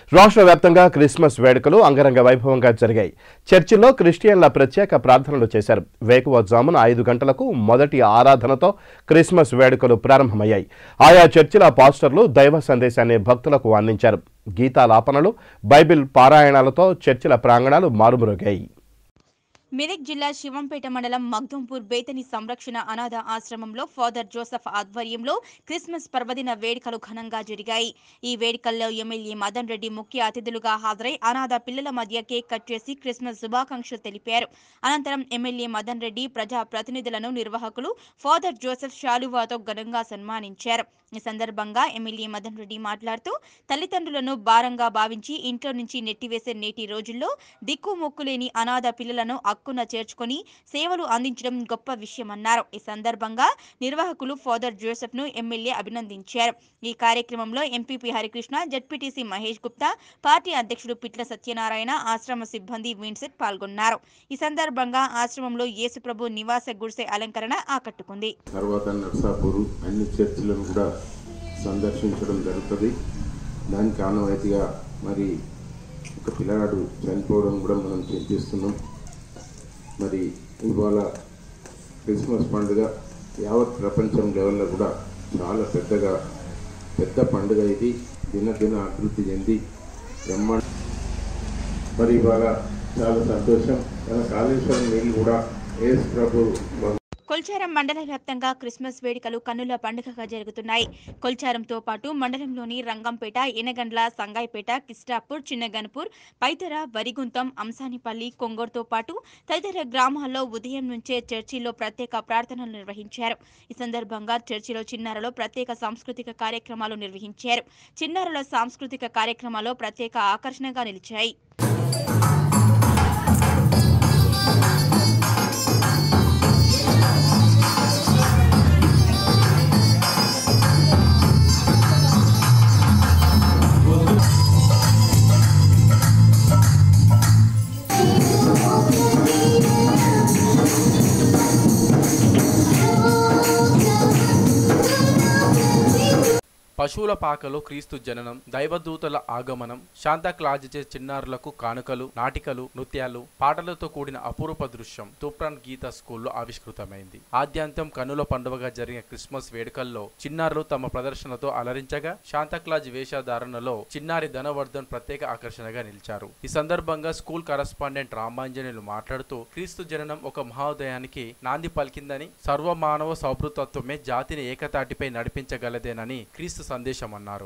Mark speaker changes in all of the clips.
Speaker 1: రాష్ట్ర వ్యాప్తంగా క్రిస్మస్ వేడుకలు అంగరంగ వైభవంగా జరిగాయి చర్చిల్లో క్రిస్టియన్ల ప్రత్యేక ప్రార్థనలు చేశారు వేకువజామున ఐదు గంటలకు మొదటి ఆరాధనతో క్రిస్మస్ వేడుకలు ప్రారంభమయ్యాయి ఆయా చర్చిల పాస్టర్లు దైవ సందేశాన్ని భక్తులకు అందించారు గీతాలాపనలు బైబిల్ పారాయణాలతో చర్చిల ప్రాంగణాలు మారుమరుగాయి
Speaker 2: మెదక్ జిల్లా శివంపేట మండలం మగ్దుంపూర్ బేతని సంరక్షణ అనాథ ఆశ్రమంలో ఫాదర్ జోసెఫ్ ఆధ్వర్యంలో క్రిస్మస్ పర్వదిన వేడుకలు ఘనంగా జరిగాయి ఈ వేడుకల్లో ఎమ్మెల్యే మదన్ రెడ్డి ముఖ్య అతిథులుగా హాజరై అనాథ పిల్లల మధ్య కేక్ కట్ చేసి క్రిస్మస్ శుభాకాంక్షలు తెలిపారు అనంతరం ఎమ్మెల్యే మదన్ రెడ్డి ప్రజా ప్రతినిధులను నిర్వాహకులు ఫాదర్ జోసెఫ్ శాలువాతో ఘనంగా సన్మానించారు ఈ సందర్భంగా ఎమ్మెల్యే మదన్ రెడ్డి మాట్లాడుతూ తల్లిదండ్రులను భారంగా భావించి ఇంట్లో నుంచి నెట్టివేసే నేటి రోజుల్లో దిక్కు మొక్కు లేని అనాథ పిల్లలను అక్కున చేర్చుకొని సేవలు అందించడం గొప్ప విషయమన్నారు ఈ సందర్భంగా నిర్వాహకులు ఫాదర్ జోసెఫ్ ను ఎమ్మెల్యే అభినందించారు ఈ కార్యక్రమంలో MPP Harikrishna ZPTC Mahesh Gupta party అధ్యక్షుడు పిట్ల సత్యనారాయణ ఆశ్రమ సిబ్బంది విన్సెట్ పాల్గొన్నారు ఈ సందర్భంగా ఆశ్రమంలో యేసుప్రభు నివాస గుడిసె అలంకరణ ఆకట్టుకుంది
Speaker 3: తర్వాత నర్సాపూర్ అన్ని చర్చిలను కూడా సందర్శించడం జరుగుతుంది దానికి ఆనవాయితీగా మరి ఒక పిల్లగాడు చనిపోవడం కూడా మనం చింతిస్తున్నాం మరి ఇవాళ క్రిస్మస్ పండుగ యావత్ ప్రపంచం లెవెల్లో కూడా చాలా పెద్దగా పెద్ద పండుగ ఇది దినదిన అభివృద్ధి చెంది బ్రహ్మాండ మరి ఇవాళ చాలా సంతోషం మన కాళేశ్వరం నీళ్ళు కూడా ఏసు ప్రభు
Speaker 2: కొల్చారం మండల వ్యాప్తంగా క్రిస్మస్ వేడుకలు కన్నుల పండుగగా జరుగుతున్నాయి కొల్చారంతో పాటు మండలంలోని రంగంపేట ఎనగండ్ల సంగాయిపేట కిస్టాపూర్ చిన్నగన్పూర్ పైతర వరిగుంతం అంసానిపల్లి కొంగోడుతో పాటు తదితర గ్రామాల్లో ఉదయం నుంచే చర్చిలో ప్రత్యేక ప్రార్థనలు నిర్వహించారు ఈ సందర్భంగా చర్చిలో చిన్నారులో ప్రత్యేక సాంస్కృతిక కార్యక్రమాలు నిర్వహించారు చిన్నారుల సాంస్కృతిక కార్యక్రమాలు ప్రత్యేక ఆకర్షణగా నిలిచాయి
Speaker 4: పశువుల పాకలో క్రీస్తు జననం దైవదూతల ఆగమనం శాంతాక్లాజిచే చిన్నారులకు కానుకలు నాటికలు నృత్యాలు పాటలతో కూడిన అపూర్వ దృశ్యం తూప్రాన్ గీత స్కూల్లో ఆవిష్కృతమైంది ఆద్యాంతం కన్నుల పండుగగా జరిగిన క్రిస్మస్ వేడుకల్లో చిన్నారులు తమ ప్రదర్శనతో అలరించగా శాంతాక్లాజ్ వేషధారణలో చిన్నారి ధనవర్ధన్ ప్రత్యేక ఆకర్షణగా నిలిచారు ఈ సందర్భంగా స్కూల్ కరస్పాండెంట్ రామాంజనేయులు మాట్లాడుతూ క్రీస్తు జననం ఒక మహోదయానికి నాంది పలికిందని సర్వమానవ సౌభృతత్వమే జాతిని ఏకతాటిపై నడిపించగలదేనని క్రీస్తు సందేశం అన్నారు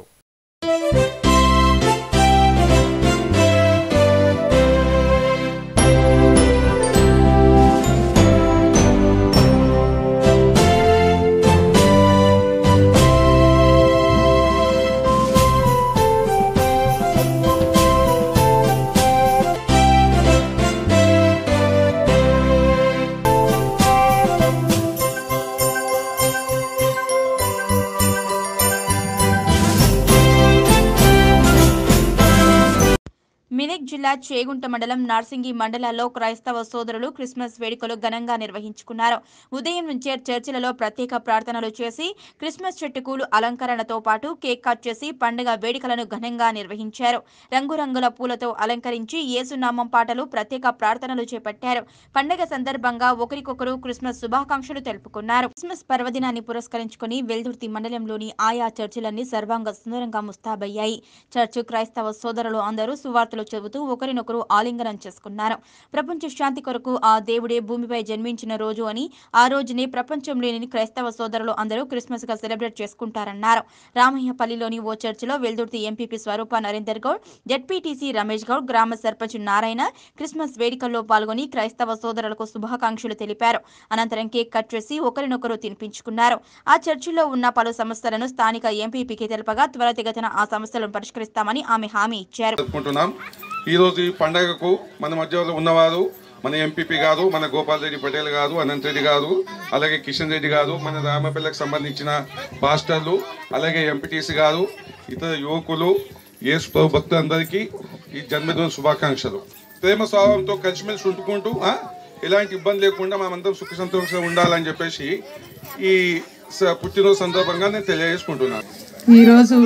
Speaker 2: మెదక్ జిల్లా చేగుంట మండలం నార్సింగి మండలాల్లో క్రైస్తవ సోదరులు క్రిస్మస్ వేడుకలు ఘనంగా నిర్వహించుకున్నారు ఉదయం నుంచే చర్చిలలో ప్రత్యేక ప్రార్థనలు చేసి క్రిస్మస్ చెట్టుకూలు అలంకరణతో పాటు కేక్ కట్ చేసి పండుగ వేడుకలను ఘనంగా నిర్వహించారు రంగురంగుల పూలతో అలంకరించి యేసునామం పాటలు ప్రత్యేక ప్రార్థనలు చేపట్టారు పండుగ సందర్భంగా ఒకరికొకరు క్రిస్మస్ శుభాకాంక్షలు తెలుపుకున్నారు క్రిస్మస్ పర్వదినాన్ని పురస్కరించుకుని వెల్దుర్తి మండలంలోని ఆయా చర్చిలన్నీ సర్వాంగ సుందరంగా ముస్తాబయ్యాయి చర్చు క్రైస్తవ సోదరులు అందరూ సువార్తలు చెబుతూ ఒకరినొకరు ఆలింగనం చేసుకున్నారు ప్రపంచ శాంతి కొరకు ఆ దేవుడే భూమిపై జన్మించిన రోజు అని ఆ రోజునే ప్రపంచంలోని క్రైస్తవ సోదరులు అందరూ క్రిస్మస్ గా సెలబ్రేట్ చేసుకుంటారన్నారు రామయ్యపల్లిలోని ఓ చర్చిలో వెల్దుర్తి ఎంపీపీ స్వరూప నరేందర్ గౌడ్ జడ్పీటీసీ రమేష్ గౌడ్ గ్రామ సర్పంచ్ నారాయణ క్రిస్మస్ వేడుకల్లో పాల్గొని క్రైస్తవ సోదరులకు శుభాకాంక్షలు తెలిపారు అనంతరం కేక్ కట్ చేసి ఒకరినొకరు తినిపించుకున్నారు ఆ చర్చిలో ఉన్న పలు సమస్యలను స్థానిక ఎంపీపీకి తెలపగా త్వరితగతిన ఆ సమస్యలను పరిష్కరిస్తామని ఆమె హామీ ఇచ్చారు
Speaker 5: జరుపుకుంటున్నాం ఈరోజు ఈ పండగకు మన మధ్యలో ఉన్నవారు మన ఎంపీపీ గారు మన గోపాల్ రెడ్డి పటేల్ గారు అనంత్ రెడ్డి గారు అలాగే కిషన్ రెడ్డి గారు మన రామపల్లెకి సంబంధించిన పాస్టర్లు అలాగే ఎంపీటీసీ గారు ఇతర యువకులు యేసు ప్రభు భక్తులందరికీ ఈ జన్మదిన శుభాకాంక్షలు ప్రేమ స్వభావంతో కలిసిమెలిసి ఉంటుకుంటూ ఆ, ఎలాంటి ఇబ్బంది లేకుండా మనమందరం సుఖ సంతోషంగా ఉండాలని చెప్పేసి ఈ స- పుట్టినరోజు సందర్భంగా నేను తెలియజేసుకుంటున్నాను
Speaker 6: ఈరోజు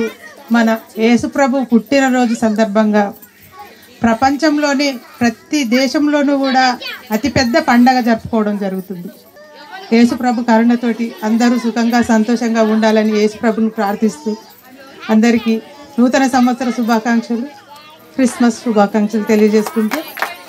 Speaker 6: మన యేసుప్రభు పుట్టినరోజు సందర్భంగా ప్రపంచంలోని ప్రతి దేశంలోనూ కూడా అతిపెద్ద పండగ జరుపుకోవడం జరుగుతుంది యేసుప్రభు కరుణతోటి అందరూ సుఖంగా సంతోషంగా ఉండాలని యేసుప్రభుని ప్రార్థిస్తూ అందరికీ నూతన సంవత్సర శుభాకాంక్షలు క్రిస్మస్ శుభాకాంక్షలు తెలియజేసుకుంటూ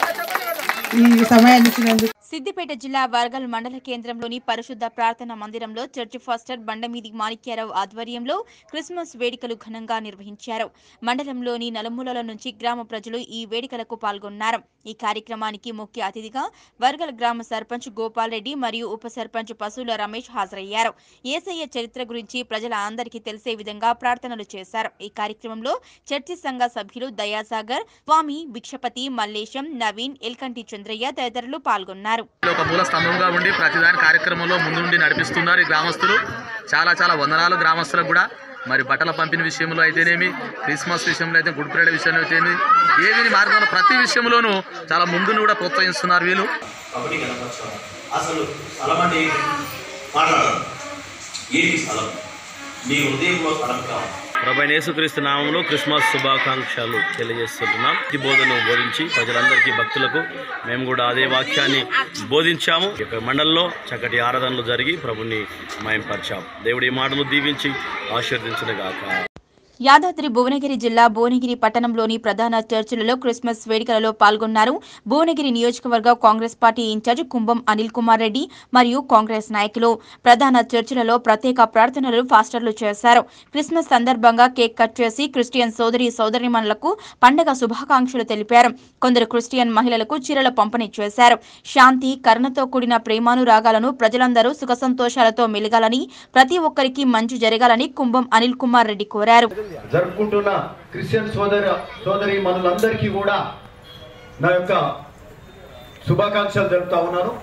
Speaker 6: ఈ సమయాన్ని ఇచ్చినందుకు
Speaker 2: సిద్దిపేట జిల్లా వర్గల్ మండల కేంద్రంలోని పరిశుద్ధ ప్రార్థన మందిరంలో చర్చి ఫాస్టర్ బండమీది మాణిక్యారావు ఆధ్వర్యంలో క్రిస్మస్ వేడుకలు ఘనంగా నిర్వహించారు మండలంలోని నలుమూలల నుంచి గ్రామ ప్రజలు ఈ వేడుకలకు పాల్గొన్నారు ఈ కార్యక్రమానికి ముఖ్య అతిథిగా వర్గల్ గ్రామ సర్పంచ్ గోపాల్ రెడ్డి మరియు ఉప సర్పంచ్ పశువుల రమేష్ హాజరయ్యారు ఏసయ్య చరిత్ర గురించి ప్రజల అందరికీ తెలిసే విధంగా ప్రార్థనలు చేశారు ఈ కార్యక్రమంలో చర్చి సంఘ సభ్యులు దయాసాగర్ స్వామి భిక్షపతి మల్లేశం నవీన్ ఎల్కంటి చంద్రయ్య తదితరులు పాల్గొన్నారు
Speaker 7: ఒక మూల స్తంభంగా ఉండి ప్రతిదాని కార్యక్రమంలో ముందుండి నడిపిస్తున్నారు ఈ గ్రామస్తులు చాలా చాలా వందనాలు గ్రామస్తులకు కూడా మరి బట్టల పంపిణీ విషయంలో అయితేనేమి క్రిస్మస్ విషయంలో అయితే గుడ్ ఫ్రైడే విషయంలో అయితేనేమి ఏది మార్గంలో ప్రతి విషయంలోనూ చాలా ముందుని కూడా ప్రోత్సహిస్తున్నారు వీళ్ళు
Speaker 8: కబడ్డీ కనపరచాలి అసలు స్థలం అంటే ఏంటి మాట్లాడాలి ఏంటి స్థలం నీ హృదయంలో స్థలం కావాలి
Speaker 9: ప్రభు యేసుక్రీస్తు నామంలో క్రిస్మస్ శుభాకాంక్షలు తెలియజేస్తున్నాం ఈ బోధను బోధించి ప్రజలందరికీ భక్తులకు మేము కూడా అదే వాక్యాన్ని బోధించాము ఈ యొక్క మండలంలో చక్కటి ఆరాధనలు జరిగి ప్రభుని మయంపరిచాం దేవుడి ఈ మాటలు దీవించి ఆశీర్వదించిన గాక
Speaker 2: యాదాద్రి భువనగిరి జిల్లా భువనగిరి పట్టణంలోని ప్రధాన చర్చిలలో క్రిస్మస్ వేడుకలలో పాల్గొన్నారు భువనగిరి నియోజకవర్గ కాంగ్రెస్ పార్టీ ఇన్ఛార్జ్ కుంభం అనిల్ కుమార్ రెడ్డి మరియు కాంగ్రెస్ నాయకులు ప్రధాన చర్చిలలో ప్రత్యేక ప్రార్థనలు ఫాస్టర్లు చేశారు క్రిస్మస్ సందర్భంగా కేక్ కట్ చేసి క్రిస్టియన్ సోదరి సోదరిమణులకు పండగ శుభాకాంక్షలు తెలిపారు కొందరు క్రిస్టియన్ మహిళలకు చీరల పంపిణీ చేశారు శాంతి కరుణతో కూడిన ప్రేమానురాగాలను ప్రజలందరూ సుఖ సంతోషాలతో మెలగాలని ప్రతి ఒక్కరికి మంచి జరగాలని కుంభం అనిల్ కుమార్ రెడ్డి కోరారు
Speaker 10: జరుపుకుంటున్న క్రిస్టియన్ సోదర సోదరి మనులందరికీ కూడా నా యొక్క శుభాకాంక్షలు తెలుపుతా ఉన్నాను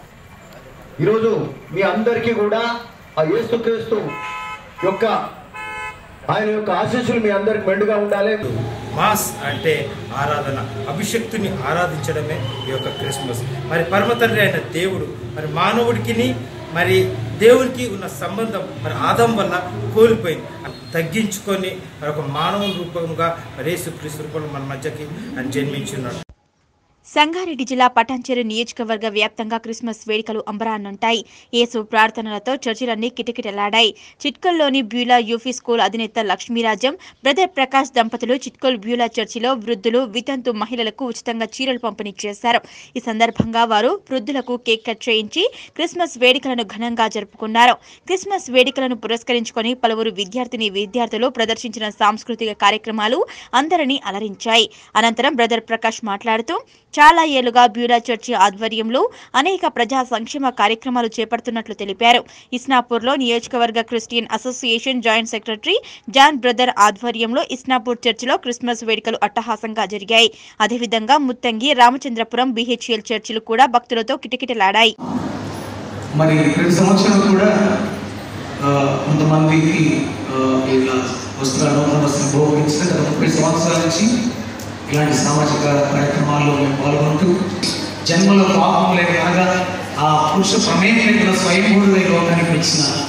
Speaker 10: ఈరోజు మీ అందరికీ కూడా ఆ యేసుక్రీస్తు యొక్క ఆయన యొక్క ఆశీస్సులు మీ అందరికి మెండుగా ఉండాలి
Speaker 11: మాస్ అంటే ఆరాధన అభిషక్తుని ఆరాధించడమే ఈ యొక్క క్రిస్మస్ మరి పరమ తండ్రి అయిన దేవుడు మరి మానవుడికి మరి దేవునికి ఉన్న సంబంధం మరి ఆదం వల్ల కోల్పోయింది తగ్గించుకొని మరి ఒక మానవ రూపంగా మరి యేసుక్రీస్తు రూపంలో మన మధ్యకి ఆయన జన్మించున్నాడు
Speaker 2: సంగారెడ్డి జిల్లా పటాన్చెరు నియోజకవర్గ వ్యాప్తంగా క్రిస్మస్ వేడుకలు అంబరాన్నుంటాయి యేసు ప్రార్థనలతో చర్చిలన్నీ కిటకిటలాడాయి చిట్కల్లోని బ్యూలా యూఫీ స్కూల్ అధినేత లక్ష్మీరాజ్యం బ్రదర్ ప్రకాష్ దంపతులు చిట్కల్ బ్యూలా చర్చిలో వృద్ధులు వితంతు మహిళలకు ఉచితంగా చీరలు పంపిణీ చేశారు ఈ సందర్భంగా వారు వృద్ధులకు కేక్ కట్ చేయించి క్రిస్మస్ వేడుకలను ఘనంగా జరుపుకున్నారు క్రిస్మస్ వేడుకలను పురస్కరించుకొని పలువురు విద్యార్థిని విద్యార్థులు ప్రదర్శించిన సాంస్కృతిక కార్యక్రమాలు అందరినీ అలరించాయి అనంతరం బ్రదర్ ప్రకాష్ మాట్లాడుతూ చాలా ఏళ్లుగా బ్యూరా చర్చి ఆధ్వర్యంలో అనేక ప్రజా సంక్షేమ కార్యక్రమాలు చేపడుతున్నట్లు తెలిపారు ఇస్నాపూర్లో నియోజకవర్గ Christian association joint secretary John brother ఆధ్వర్యంలో ఇస్నాపూర్ చర్చిలో క్రిస్మస్ వేడుకలు అట్టహాసంగా జరిగాయి అదేవిధంగా ముత్తంగి రామచంద్రపురం బీహెచ్ఎల్ చర్చిలు కూడా భక్తులతో కిటకిటలాడాయి
Speaker 12: మరి ప్రతి సంవత్సరం కూడా ఆ, కొంతమందికి ఆ, ఇలా వస్త్రాలు నూతన వస్త్రం భోగించిన గత ముప్పై సంవత్సరాల నుంచి ఇలాంటి సామాజిక కార్యక్రమాల్లో మేము పాల్గొంటూ జన్మలో పాపం లేని అనగా ఆ పురుష ప్రమేయం లేకుండా స్వయంభూడుగా ఈ లోకానికి వచ్చిన